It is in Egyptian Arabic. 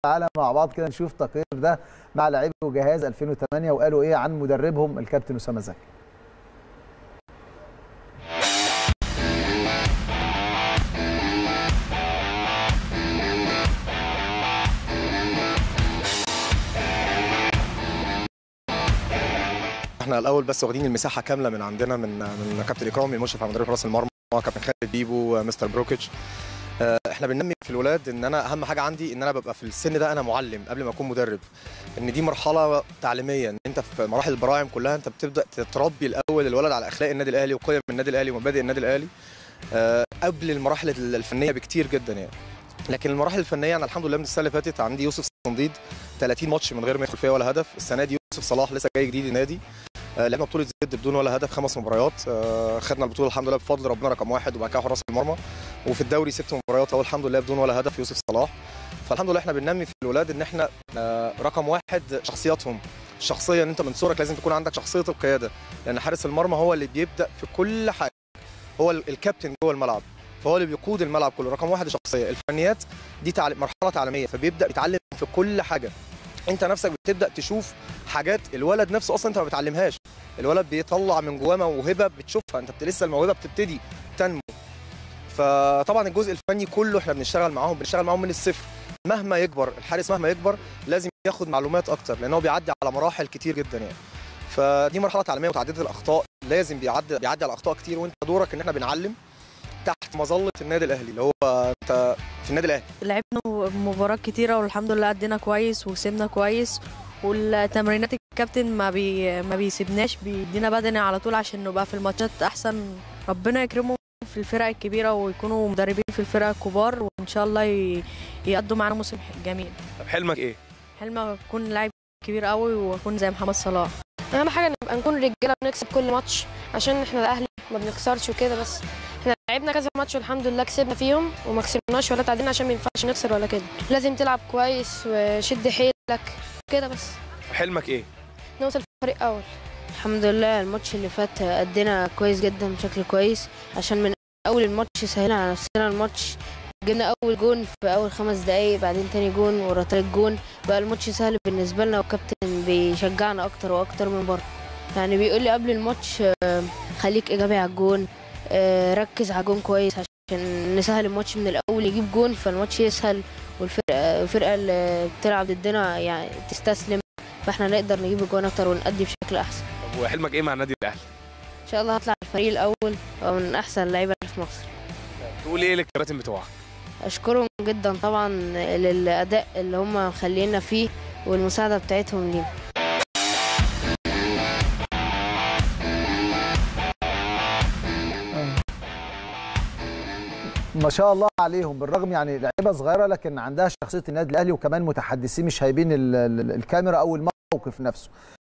تعالى مع بعض كده نشوف تقرير ده مع لاعبي وجهاز 2008 وقالوا ايه عن مدربهم الكابتن اسامه زكي احنا الاول بس واخدين المساحه كامله من عندنا من من كابتن اكرامي المشرف على مدرب حراس المرمى كابتن خالد بيبو مستر بروكيتش اه، احنا بننمي في الولاد ان انا اهم حاجه عندي ان انا ببقى في السن ده انا معلم قبل ما اكون مدرب ان دي مرحله تعليميه ان انت في مراحل البراعم كلها انت بتبدا تربي الاول الولد على اخلاق النادي الاهلي وقيم النادي الاهلي ومبادئ النادي الاهلي اه، قبل المراحل الفنيه بكتير جدا يعني لكن المراحل الفنيه انا الحمد لله من السنه اللي فاتت عندي يوسف صنديد 30 ماتش من غير ما يدخل فيها ولا هدف السنه دي يوسف صلاح لسه جاي جديد النادي آه، لعبنا بطوله زد بدون ولا هدف خمس مباريات آه، خدنا البطوله الحمد لله بفضل ربنا رقم واحد وبعد كده حراس المرمى وفي الدوري ست مباريات اهو الحمد لله بدون ولا هدف يوسف صلاح فالحمد لله احنا بننمي في الولاد ان احنا آه، رقم واحد شخصياتهم الشخصيه ان انت من صغرك لازم تكون عندك شخصيه القياده لان حارس المرمى هو اللي بيبدا في كل حاجه هو ال- الكابتن جوه الملعب فهو اللي بيقود الملعب كله رقم واحد الشخصيه الفنيات دي تعليم مرحله تعليميه فبيبدا يتعلم في كل حاجه انت نفسك بتبدا تشوف حاجات الولد نفسه اصلا انت ما بتعلمهاش الولد بيطلع من جواه موهبه بتشوفها انت بت- لسه الموهبه بتبتدي تنمو فطبعا الجزء الفني كله احنا بنشتغل معاهم بنشتغل معاهم من الصفر مهما يكبر الحارس مهما يكبر لازم ياخد معلومات اكتر لان هو بيعدي على مراحل كتير جدا يعني فدي مرحله تعليميه وتعديد الاخطاء لازم بيعدي بيعدي على اخطاء كتير وانت دورك ان احنا بنعلم تحت مظله النادي الاهلي اللي هو انت في النادي الاهلي لعبنا مباريات كتيرة والحمد لله أدينا كويس وكسبنا كويس والتمرينات الكابتن ما بي ما بيسيبناش بيدينا بدني على طول عشان نبقى في الماتشات أحسن ربنا يكرمهم في الفرق الكبيرة ويكونوا مدربين في الفرق الكبار وإن شاء الله ي- يقضوا معانا موسم جميل طب حلمك ايه؟ حلمي أكون لاعب كبير قوي وأكون زي محمد صلاح اهم حاجه نبقى نكون رجاله بنكسب كل ماتش عشان احنا الاهلي ما بنخسرش وكده بس احنا لعبنا كذا ماتش والحمد لله كسبنا فيهم وما كسبناش ولا تعادلنا عشان ما ينفعش نخسر ولا كده لازم تلعب كويس وشد حيلك كده بس حلمك ايه؟ نوصل فريق اول الحمد لله الماتش اللي فات أدينا كويس جدا بشكل كويس عشان من أول الماتش سهلنا على نفسنا الماتش جبنا أول جون في أول خمس دقايق بعدين تاني جون ورا تالت جون بقى الماتش سهل بالنسبة لنا والكابتن بيشجعنا أكتر وأكتر من بره يعني بيقول لي قبل الماتش آه، خليك إيجابي على الجون آه، ركز على الجون كويس عشان نسهل الماتش من الأول يجيب جون فالماتش يسهل والفرقة الفرقة اللي بتلعب ضدنا يعني تستسلم فاحنا نقدر نجيب الجون أكتر ونأدي بشكل أحسن طب وحلمك ايه مع النادي الاهلي؟ ان شاء الله هطلع الفريق الاول ومن من احسن اللعيبه اللي في مصر تقول ايه للكباتن بتوعك؟ اشكرهم جدا طبعا للاداء اللي هم مخلينا فيه والمساعده بتاعتهم لينا ما شاء الله عليهم بالرغم يعني لعيبه صغيره لكن عندها شخصيه النادي الاهلي وكمان متحدثين مش هايبين ال- ال- الكاميرا او الموقف نفسه